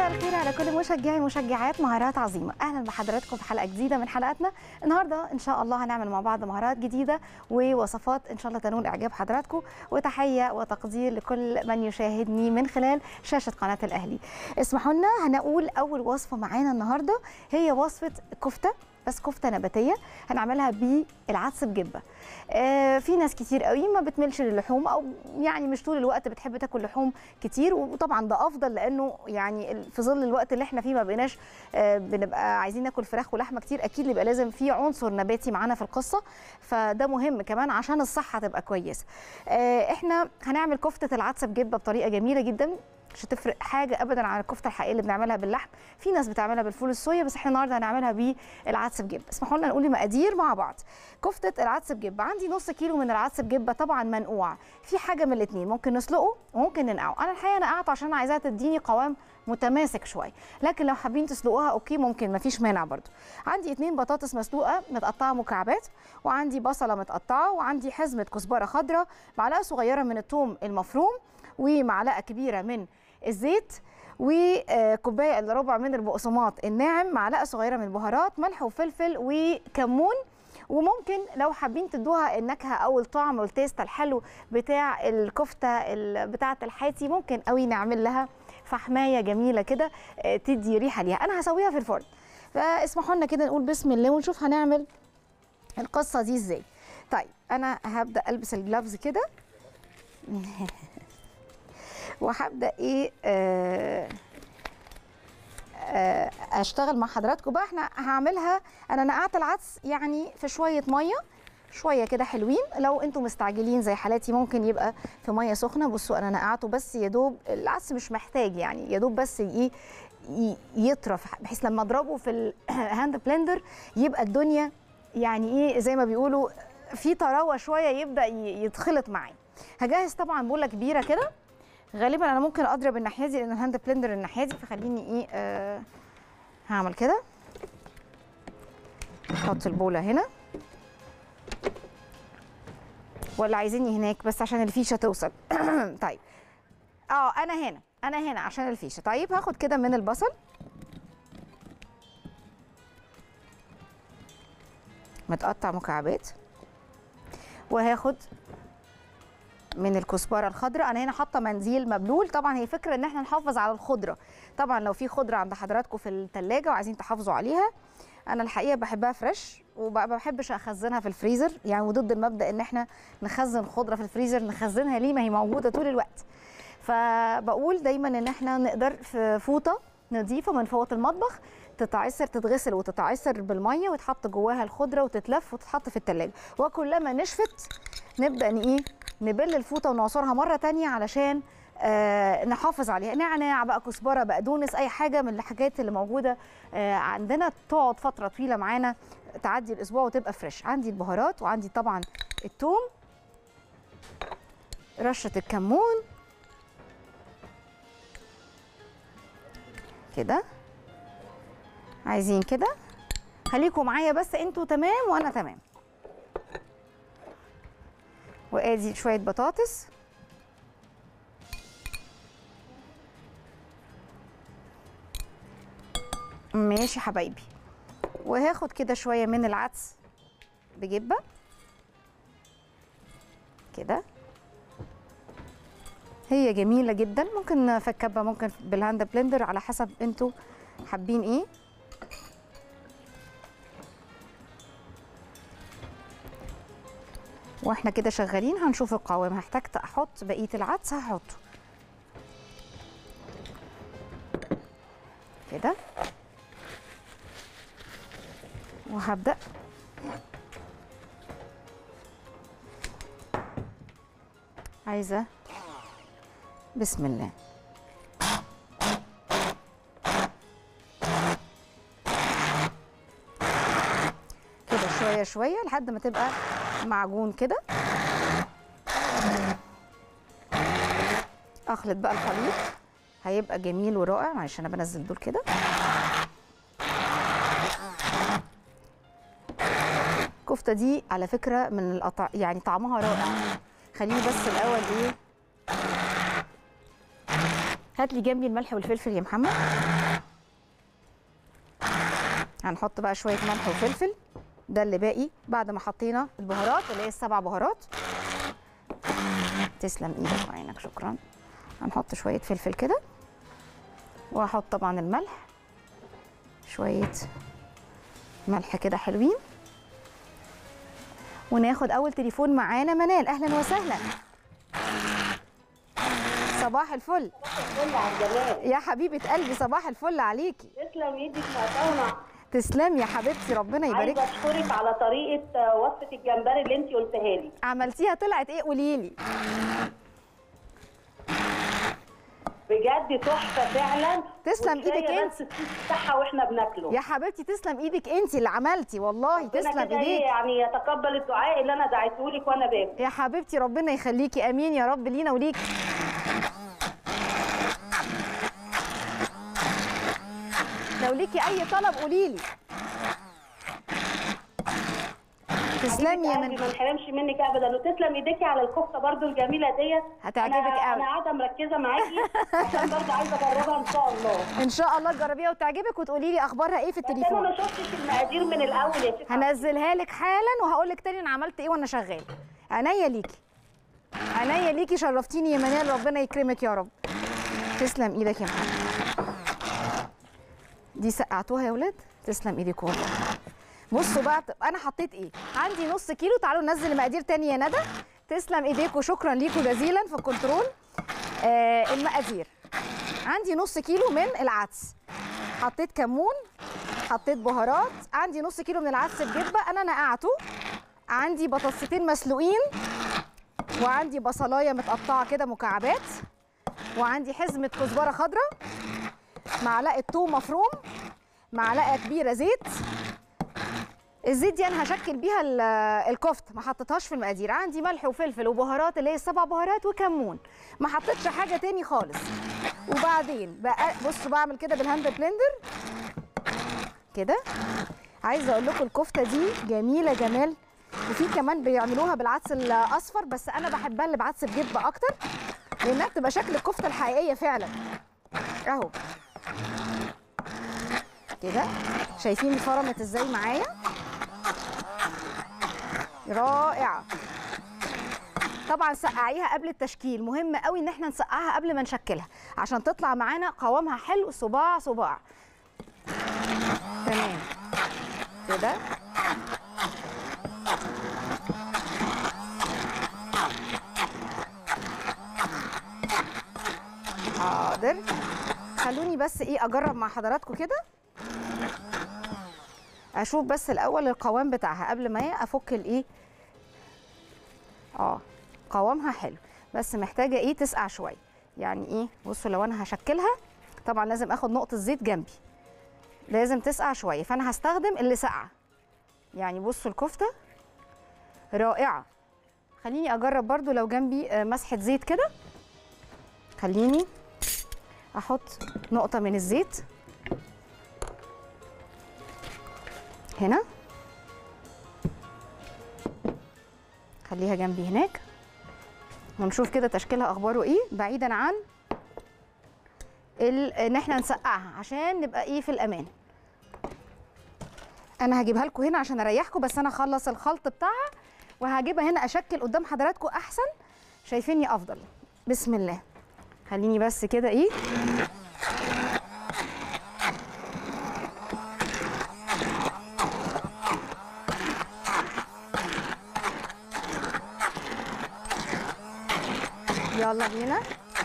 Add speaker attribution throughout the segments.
Speaker 1: الخير على كل مشجعي ومشجعات مهارات عظيمه اهلا بحضراتكم في حلقه جديده من حلقاتنا النهارده ان شاء الله هنعمل مع بعض مهارات جديده ووصفات ان شاء الله تنول اعجاب حضراتكم وتحيه وتقدير لكل من يشاهدني من خلال شاشه قناه الاهلي اسمحوا لنا هنقول اول وصفه معانا النهارده هي وصفه كفته بس كفته نباتيه هنعملها بالعدس بجبه آه في ناس كتير قوي ما بتملش للحوم او يعني مش طول الوقت بتحب تاكل لحوم كتير وطبعا ده افضل لانه يعني في ظل الوقت اللي احنا فيه ما بقيناش آه بنبقى عايزين ناكل فراخ ولحمه كتير اكيد يبقى لازم في عنصر نباتي معانا في القصه فده مهم كمان عشان الصحه تبقى كويسه آه احنا هنعمل كفته العدس بجبه بطريقه جميله جدا مش هتفرق حاجه ابدا عن الكفته الحقيقيه اللي بنعملها باللحم في ناس بتعملها بالفول الصويا بس احنا النهارده هنعملها بالعدس بجبه اسمحوا لنا نقول المقادير مع بعض كفته العدس بجبه عندي نص كيلو من العدس بجبه طبعا منقوع في حاجه من الاثنين ممكن نسلقه وممكن ننقعه انا الحقيقه نقعته عشان عايزاها تديني قوام متماسك شويه لكن لو حابين تسلقوها اوكي ممكن مفيش مانع برضو عندي اتنين بطاطس مسلوقه متقطعه مكعبات وعندي بصله متقطعه وعندي حزمه كزبره خضراء معلقه صغيره من الثوم المفروم ومعلقه كبيره من الزيت وكوبايه الا ربع من البقسماط الناعم معلقه صغيره من البهارات ملح وفلفل وكمون وممكن لو حابين تدوها النكهه او الطعم والتيست الحلو بتاع الكفته بتاعه الحاتي ممكن قوي نعمل لها فحمايه جميله كده تدي ريحه ليها انا هسويها في الفرن فاسمحوا لنا كده نقول بسم الله ونشوف هنعمل القصه دي ازاي طيب انا هبدا البس الجلافز كده وهبدا ايه آه آه اشتغل مع حضراتكم بقى احنا هعملها انا نقعت العدس يعني في شويه ميه شويه كده حلوين لو انتم مستعجلين زي حالاتي ممكن يبقى في ميه سخنه بصوا انا نقعته بس يا دوب العدس مش محتاج يعني يا دوب بس ايه يطرف بحيث لما اضربه في الهاند بلندر يبقى الدنيا يعني ايه زي ما بيقولوا في طراوه شويه يبدا يتخلط معاه هجهز طبعا بوله كبيره كده غالبا انا ممكن اضرب الناحيه دي لان الهاند بلندر الناحيه دي فخليني ايه آه هعمل كده احط البوله هنا ولا عايزيني هناك بس عشان الفيشه توصل طيب اه انا هنا انا هنا عشان الفيشه طيب هاخد كده من البصل متقطع مكعبات وهاخد من الكزبره الخضراء انا هنا حاطه منزيل مبلول طبعا هي فكره ان احنا نحافظ على الخضره طبعا لو في خضره عند حضراتكم في الثلاجه وعايزين تحافظوا عليها انا الحقيقه بحبها فريش وما بحبش اخزنها في الفريزر يعني وضد المبدا ان احنا نخزن خضره في الفريزر نخزنها ليه ما هي موجوده طول الوقت فبقول دايما ان احنا نقدر في فوطه نظيفه من فوط المطبخ تتعصر تتغسل وتتعصر بالميه وتحط جواها الخضره وتتلف وتتحط في الثلاجه وكلما نشفت نبدا ايه نبل الفوطه ونعصرها مره تانية علشان آه نحافظ عليها نعناع بقى كزبره بقدونس اي حاجه من الحاجات اللي موجوده آه عندنا تقعد فتره طويله معانا تعدي الاسبوع وتبقى فريش عندي البهارات وعندي طبعا الثوم رشه الكمون كده عايزين كده خليكم معايا بس انتوا تمام وانا تمام وادي شويه بطاطس ماشي حبايبي وهاخد كده شويه من العدس بجبه كده هي جميله جدا ممكن في الكبه ممكن بالهاند بلندر على حسب انتوا حابين ايه واحنا كده شغالين هنشوف القوام هحتاج احط بقيه العدس هحطه كده وهبدا عايزه بسم الله كده شويه شويه لحد ما تبقى معجون كده اخلط بقى الخليط هيبقى جميل ورائع معلش انا بنزل دول كده الكفته دي على فكره من القطع يعني طعمها رائع خليني بس الاول ايه هات لي جنبي الملح والفلفل يا محمد هنحط بقى شويه ملح وفلفل ده اللي باقي بعد ما حطينا البهارات اللي هي السبع بهارات تسلم ايدك وعينك شكرا هنحط شويه فلفل كده وهحط طبعا الملح شويه ملح كده حلوين وناخد اول تليفون معانا منال اهلا وسهلا صباح الفل
Speaker 2: الفل على الجمال
Speaker 1: يا حبيبه قلبي صباح الفل عليكي
Speaker 2: تسلم ايدك مقطعنا
Speaker 1: تسلم يا حبيبتي ربنا يبارك
Speaker 2: عايزه اشكرك على طريقه وصفه الجمبري اللي انت قلتها لي
Speaker 1: عملتيها طلعت ايه قولي لي
Speaker 2: بجد تحفه فعلا
Speaker 1: تسلم
Speaker 2: وكفاية
Speaker 1: إيدك
Speaker 2: بس الصوص بتاعها واحنا بناكله
Speaker 1: يا حبيبتي تسلم ايدك انت اللي عملتي والله
Speaker 2: ربنا
Speaker 1: تسلم
Speaker 2: كده إيه
Speaker 1: ايديك
Speaker 2: يعني يتقبل الدعاء اللي انا دعيته لك وانا باكل
Speaker 1: يا حبيبتي ربنا يخليكي امين يا رب لينا وليكي لو ليكي اي طلب قولي لي تسلمي يا
Speaker 2: قلبي
Speaker 1: من
Speaker 2: ما نحرمش منك ابدا وتسلم ايديكي على الكفته برضو الجميله ديت
Speaker 1: هتعجبك
Speaker 2: أنا-
Speaker 1: قوي.
Speaker 2: انا قاعده مركزه معاكي عشان برضو عايزه اجربها ان شاء الله
Speaker 1: ان شاء الله تجربيها وتعجبك وتقولي لي اخبارها ايه في
Speaker 2: بس انا
Speaker 1: التليفون
Speaker 2: ما شفتش المقادير من الاول يا شيخ
Speaker 1: هنزلها لك حالا وهقول لك تاني انا عملت ايه وانا شغاله عينيا ليكي عينيا ليكي شرفتيني يا منال ربنا يكرمك يا رب تسلم ايدك يا محمد دي سقعتوها يا ولاد تسلم ايدك والله بصوا بقى انا حطيت ايه عندي نص كيلو تعالوا ننزل المقادير تاني يا ندى تسلم ايديك وشكرا ليكم جزيلا في الكنترول آه المقادير عندي نص كيلو من العدس حطيت كمون حطيت بهارات عندي نص كيلو من العدس بجبه انا نقعته عندي بطاطستين مسلوقين وعندي بصلايه متقطعه كده مكعبات وعندي حزمه كزبره خضراء معلقه توم مفروم معلقه كبيره زيت الزيت دي انا هشكل بيها ال- الكفته ما حطيتهاش في المقادير عندي ملح وفلفل وبهارات اللي هي السبع بهارات وكمون ما حطيتش حاجه تاني خالص وبعدين بقى بصوا بعمل كده بالهاند بلندر كده عايزه اقول لكم الكفته دي جميله جمال وفي كمان بيعملوها بالعدس الاصفر بس انا بحبها اللي بعدس بجبه اكتر لانها بتبقى شكل الكفته الحقيقيه فعلا اهو كده شايفين فرمت ازاي معايا رائعه طبعا سقعيها قبل التشكيل مهم قوي ان احنا نسقعها قبل ما نشكلها عشان تطلع معانا قوامها حلو صباع صباع تمام كده حاضر خلوني بس ايه اجرب مع حضراتكم كده اشوف بس الاول القوام بتاعها قبل ما إيه افك الايه اه قوامها حلو بس محتاجه ايه تسقع شويه يعني ايه بصوا لو انا هشكلها طبعا لازم اخد نقطه زيت جنبي لازم تسقع شويه فانا هستخدم اللي سقعه يعني بصوا الكفته رائعه خليني اجرب برضو لو جنبي آه، مسحه زيت كده خليني احط نقطه من الزيت هنا خليها جنبي هناك ونشوف كده تشكيلها اخباره ايه بعيدا عن ال- ان احنا نسقعها عشان نبقى ايه في الامان انا هجيبها لكم هنا عشان اريحكم بس انا اخلص الخلط بتاعها وهجيبها هنا اشكل قدام حضراتكم احسن شايفيني افضل بسم الله خليني بس كده ايه يلا بينا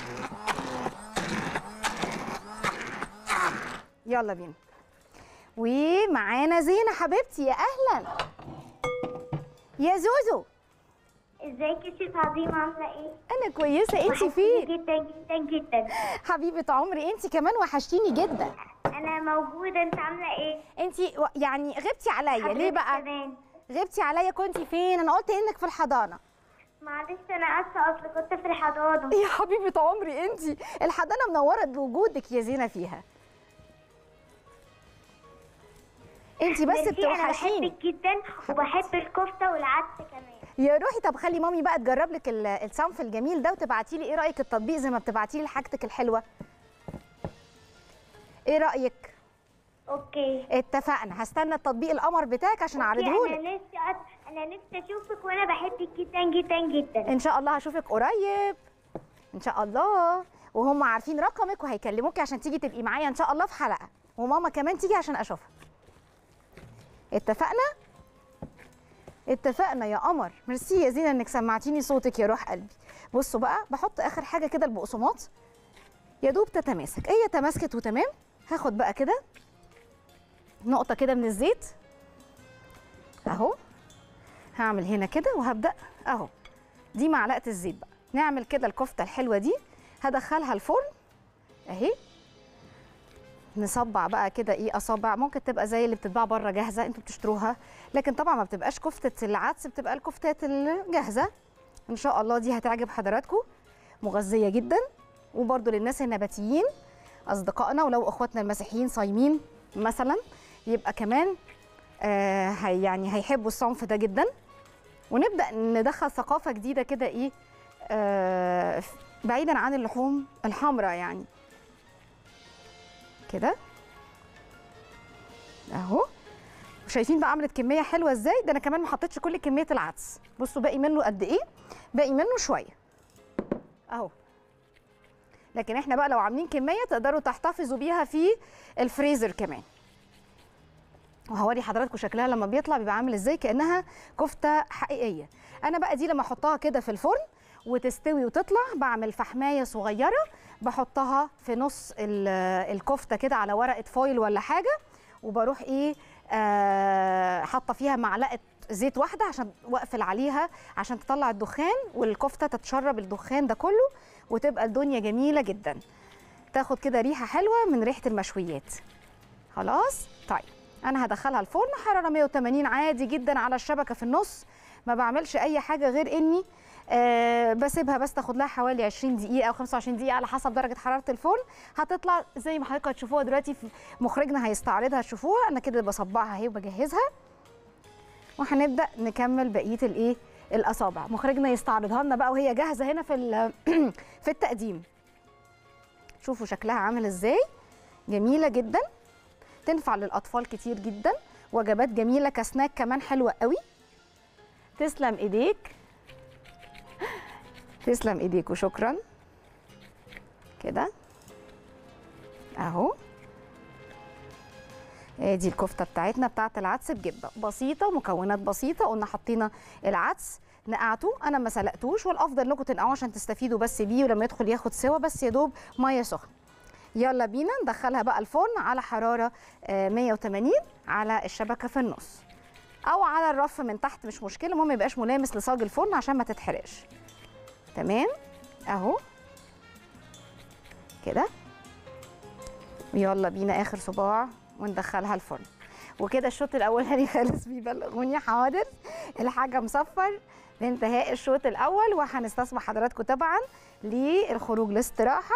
Speaker 1: يلا بينا ومعانا زينة حبيبتي يا أهلا يا زوزو
Speaker 3: ازيك يا شيخ عظيمة عاملة ايه؟
Speaker 1: أنا كويسة أنت
Speaker 3: وحشتيني
Speaker 1: فين
Speaker 3: جدا جدا جدا
Speaker 1: حبيبة عمري أنت كمان وحشتيني جدا
Speaker 3: انا موجودة انت عاملة ايه؟
Speaker 1: أنت و- يعني غبتي عليا ليه
Speaker 3: حضرتك
Speaker 1: بقى
Speaker 3: كمان
Speaker 1: غبتي عليا كنت فين أنا قلت إنك في الحضانة
Speaker 3: معلش انا اسفة اصل كنت في الحضانة
Speaker 1: يا حبيبة عمري أنت الحضانة منورة بوجودك يا زينة فيها أنت بس
Speaker 3: ميرسي، انا
Speaker 1: بتوحشيني
Speaker 3: بحبك جدا وبحب الكفتة والعدس كمان
Speaker 1: يا روحي طب خلي مامي بقى تجرب لك ال- الصنف الجميل ده وتبعتي لي ايه رايك التطبيق زي ما بتبعتي لي حاجتك الحلوه ايه رايك
Speaker 3: اوكي
Speaker 1: اتفقنا هستنى التطبيق القمر بتاعك عشان
Speaker 3: أوكي،
Speaker 1: اعرضهولك
Speaker 3: انا نفسي أت... انا نفسي اشوفك وانا بحبك جدا جدا جدا
Speaker 1: ان شاء الله هشوفك قريب ان شاء الله وهم عارفين رقمك وهيكلموكي عشان تيجي تبقي معايا ان شاء الله في حلقه وماما كمان تيجي عشان اشوفها اتفقنا اتفقنا يا قمر ميرسي يا زينه انك سمعتيني صوتك يا روح قلبي بصوا بقى بحط اخر حاجه كده البقسماط يا دوب تتماسك هي تماسكت وتمام هاخد بقى كده نقطه كده من الزيت اهو هعمل هنا كده وهبدا اهو دي معلقه الزيت بقى نعمل كده الكفته الحلوه دي هدخلها الفرن اهي نصبع بقى كده ايه اصابع ممكن تبقى زي اللي بتتباع بره جاهزه انتوا بتشتروها لكن طبعا ما بتبقاش كفته العدس بتبقى الكفتات الجاهزه ان شاء الله دي هتعجب حضراتكم مغذيه جدا وبرده للناس النباتيين اصدقائنا ولو اخواتنا المسيحيين صايمين مثلا يبقى كمان آه هي يعني هيحبوا الصنف ده جدا ونبدا ندخل ثقافه جديده كده ايه آه بعيدا عن اللحوم الحمراء يعني كده اهو شايفين بقى عملت كميه حلوه ازاي ده انا كمان ما حطيتش كل كميه العدس بصوا باقي منه قد ايه باقي منه شويه اهو لكن احنا بقى لو عاملين كميه تقدروا تحتفظوا بيها في الفريزر كمان وهوري حضراتكم شكلها لما بيطلع بيبقى عامل ازاي كانها كفته حقيقيه انا بقى دي لما احطها كده في الفرن وتستوي وتطلع بعمل فحمايه صغيره بحطها في نص ال- الكفته كده على ورقه فويل ولا حاجه وبروح ايه آه حاطه فيها معلقه زيت واحده عشان واقفل عليها عشان تطلع الدخان والكفته تتشرب الدخان ده كله وتبقى الدنيا جميله جدا تاخد كده ريحه حلوه من ريحه المشويات خلاص طيب انا هدخلها الفرن حراره 180 عادي جدا على الشبكه في النص ما بعملش اي حاجه غير اني آه بسيبها بس تاخد لها حوالي 20 دقيقه او 25 دقيقه على حسب درجه حراره الفرن هتطلع زي ما حضراتكم هتشوفوها دلوقتي في مخرجنا هيستعرضها تشوفوها انا كده بصبعها اهي وبجهزها وهنبدا نكمل بقيه الايه الاصابع مخرجنا يستعرضها لنا بقى وهي جاهزه هنا في ال- في التقديم شوفوا شكلها عامل ازاي جميله جدا تنفع للاطفال كتير جدا وجبات جميله كسناك كمان حلوه قوي تسلم ايديك تسلم ايديك وشكرا كده اهو ادي الكفته بتاعتنا بتاعت العدس بجبه بسيطه مكونات بسيطه قلنا حطينا العدس نقعته انا ما سلقتوش والافضل انكم تنقعوه عشان تستفيدوا بس بيه ولما يدخل ياخد سوا بس يا دوب ميه سخنه يلا بينا ندخلها بقى الفرن على حراره آه، 180 على الشبكه في النص او على الرف من تحت مش مشكله المهم ما يبقاش ملامس لصاج الفرن عشان ما تتحرقش تمام اهو كده يلا بينا اخر صباع وندخلها الفرن وكده الشوط الاولاني خلص بيبلغوني حاضر الحاجه مصفر لانتهاء الشوط الاول وهنستسمح حضراتكم طبعا للخروج لاستراحه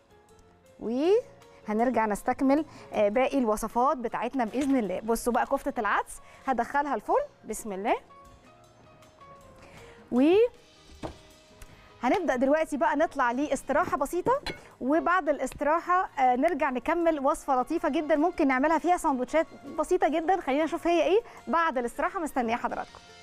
Speaker 1: وهنرجع نستكمل آه، باقي الوصفات بتاعتنا باذن الله بصوا بقى كفته العدس هدخلها الفرن بسم الله و هنبدا دلوقتي بقى نطلع لاستراحه بسيطه وبعد الاستراحه آه، نرجع نكمل وصفه لطيفه جدا ممكن نعملها فيها سندوتشات بسيطه جدا خلينا نشوف هي ايه بعد الاستراحه مستنيه حضراتكم